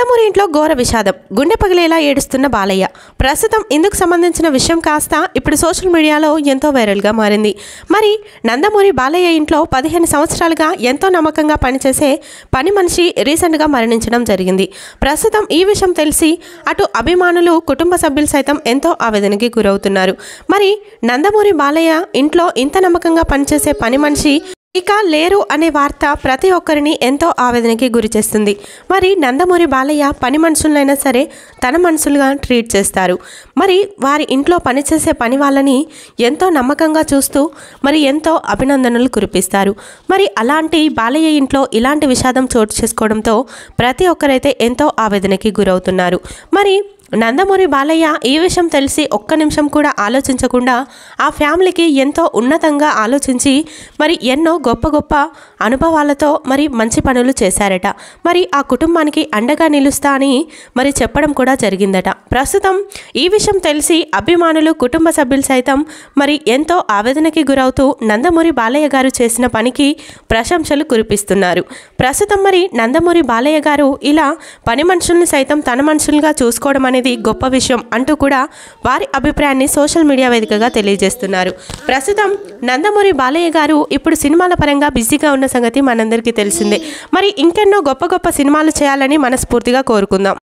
నందమూరి ఇంట్లో ఘోర విషాదం గుండె పగిలేలా ఏడుస్తున్న బాలయ్య ప్రస్తుతం ఇందుకు సంబంధించిన విషయం కాస్త ఇప్పుడు సోషల్ మీడియాలో ఎంతో వైరల్గా మారింది మరి నందమూరి బాలయ్య ఇంట్లో పదిహేను సంవత్సరాలుగా ఎంతో నమ్మకంగా పనిచేసే పని మనిషి రీసెంట్గా మరణించడం జరిగింది ప్రస్తుతం ఈ విషయం తెలిసి అటు అభిమానులు కుటుంబ సభ్యులు సైతం ఎంతో ఆవేదనకి గురవుతున్నారు మరి నందమూరి బాలయ్య ఇంట్లో ఇంత నమ్మకంగా పనిచేసే పని మనిషి ఇక లేరు అనే వార్త ప్రతి ఒక్కరిని ఎంతో ఆవేదనకి గురి చేస్తుంది మరి నందమూరి బాలయ్య పని మనుషులైనా సరే తన మనుషులుగా ట్రీట్ చేస్తారు మరి వారి ఇంట్లో పనిచేసే పని వాళ్ళని ఎంతో నమ్మకంగా చూస్తూ మరి ఎంతో అభినందనలు కురిపిస్తారు మరి అలాంటి బాలయ్య ఇంట్లో ఇలాంటి విషాదం చోటు చేసుకోవడంతో ప్రతి ఒక్కరైతే ఎంతో ఆవేదనకి గురవుతున్నారు మరి నందమూరి బాలయ్య ఈ విషయం తెలిసి ఒక్క నిమిషం కూడా ఆలోచించకుండా ఆ ఫ్యామిలీకి ఎంతో ఉన్నతంగా ఆలోచించి మరి ఎన్నో గొప్ప గొప్ప అనుభవాలతో మరి మంచి పనులు చేశారట మరి ఆ కుటుంబానికి అండగా నిలుస్తా అని మరి చెప్పడం కూడా జరిగిందట ప్రస్తుతం ఈ విషయం తెలిసి అభిమానులు కుటుంబ సభ్యులు సైతం మరి ఎంతో ఆవేదనకి గురవుతూ నందమూరి బాలయ్య గారు చేసిన పనికి ప్రశంసలు కురిపిస్తున్నారు ప్రస్తుతం మరి నందమూరి బాలయ్య గారు ఇలా పని మనుషుల్ని సైతం తన మనుషులుగా చూసుకోవడం అనేది గొప్ప విషయం అంటూ కూడా వారి అభిప్రాయాన్ని సోషల్ మీడియా వేదికగా తెలియజేస్తున్నారు ప్రస్తుతం నందమూరి బాలయ్య గారు ఇప్పుడు సినిమాల పరంగా బిజీగా ఉన్న సంగతి మనందరికీ తెలిసిందే మరి ఇంకెన్నో గొప్ప గొప్ప సినిమాలు చేయాలని మనస్ఫూర్తిగా కోరుకుందాం